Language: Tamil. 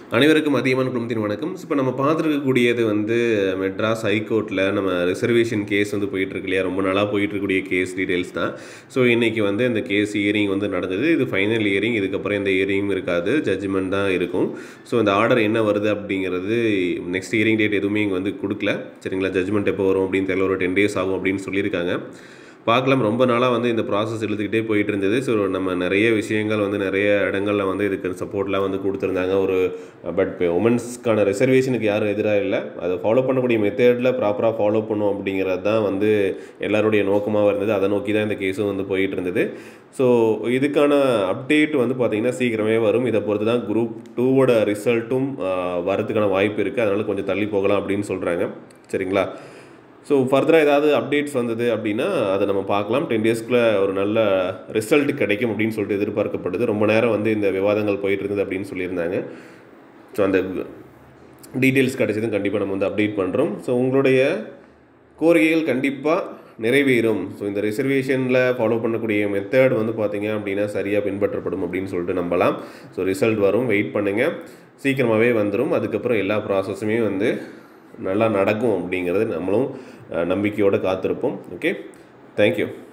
அனைவருக்கும் அதிகமான குடும்பத்தின் வணக்கம் இப்போ நம்ம பார்த்துருக்கக்கூடியது வந்து மெட்ராஸ் ஹைகோர்ட்டில் நம்ம ரிசர்வேஷன் கேஸ் வந்து போயிட்டுருக்கு இல்லையா ரொம்ப நாளாக போயிட்டுருக்கக்கூடிய கேஸ் டீட்டெயில்ஸ் தான் ஸோ இன்றைக்கி வந்து இந்த கேஸ் ஹியரிங் வந்து நடந்தது இது ஃபைனல் ஹியரிங் இதுக்கப்புறம் இந்த ஹியரிங்கும் இருக்காது ஜட்ஜ்மெண்ட் தான் இருக்கும் ஸோ இந்த ஆர்டர் என்ன வருது அப்படிங்கிறது நெக்ஸ்ட் ஹியரிங் டேட் எதுவுமே இங்கே வந்து கொடுக்கல சரிங்களா ஜட்ஜ்மெண்ட் எப்போ வரும் அப்படின்னு தெரியல ஒரு டென் டேஸ் ஆகும் அப்படின்னு சொல்லியிருக்காங்க பார்க்கலாம் ரொம்ப நாளாக வந்து இந்த ப்ராசஸ் இழுத்துக்கிட்டே போயிட்டு இருந்தது ஸோ நம்ம நிறைய விஷயங்கள் வந்து நிறைய இடங்களில் வந்து இதுக்கு சப்போர்ட்லாம் வந்து கொடுத்துருந்தாங்க ஒரு பட் இப்போ உமன்ஸ்க்கான ரிசர்வேஷனுக்கு யாரும் எதிராக இல்லை அதை ஃபாலோ பண்ணக்கூடிய மெத்தேடில் ப்ராப்பராக ஃபாலோ பண்ணும் அப்படிங்கிறது தான் வந்து எல்லாருடைய நோக்கமாக இருந்தது அதை நோக்கி தான் இந்த கேஸும் வந்து போயிட்டு இருந்தது ஸோ இதுக்கான அப்டேட் வந்து பார்த்திங்கன்னா சீக்கிரமே வரும் இதை பொறுத்து தான் குரூப் டூவோட ரிசல்ட்டும் வரதுக்கான வாய்ப்பு இருக்குது அதனால் கொஞ்சம் தள்ளி போகலாம் அப்படின்னு சொல்கிறாங்க சரிங்களா ஸோ ஃபர்தராக ஏதாவது அப்டேட்ஸ் வந்தது அப்படின்னா அதை நம்ம பார்க்கலாம் டென் டேஸ்க்குள்ளே ஒரு நல்ல ரிசல்ட் கிடைக்கும் அப்படின்னு சொல்லிட்டு எதிர்பார்க்கப்படுது ரொம்ப நேரம் வந்து இந்த விவாதங்கள் போயிட்டு இருந்தது அப்படின்னு சொல்லியிருந்தாங்க ஸோ அந்த டீட்டெயில்ஸ் கிடைச்சதும் கண்டிப்பாக நம்ம வந்து அப்டேட் பண்ணுறோம் ஸோ உங்களுடைய கோரிக்கைகள் கண்டிப்பாக நிறைவேறும் ஸோ இந்த ரிசர்வேஷனில் ஃபாலோ பண்ணக்கூடிய மெத்தட் வந்து பார்த்தீங்க அப்படின்னா சரியாக பின்பற்றப்படும் அப்படின்னு சொல்லிட்டு நம்பலாம் ஸோ ரிசல்ட் வரும் வெயிட் பண்ணுங்கள் சீக்கிரமாகவே வந்துடும் அதுக்கப்புறம் எல்லா ப்ராசஸுமே வந்து நல்லா நடக்கும் அப்படிங்கிறது நம்மளும் நம்பிக்கையோடு காத்திருப்போம் ஓகே தேங்க்யூ